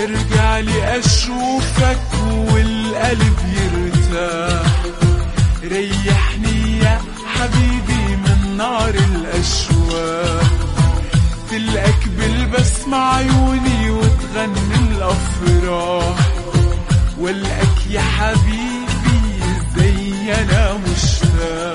ارجع لي اشوفك والقلب يرتاح ريحني يا حبيبي من نار الاشواق تلقاك بالبسمة عيوني وتغني الافراح والقاك يا حبيبي زي انا مشتاق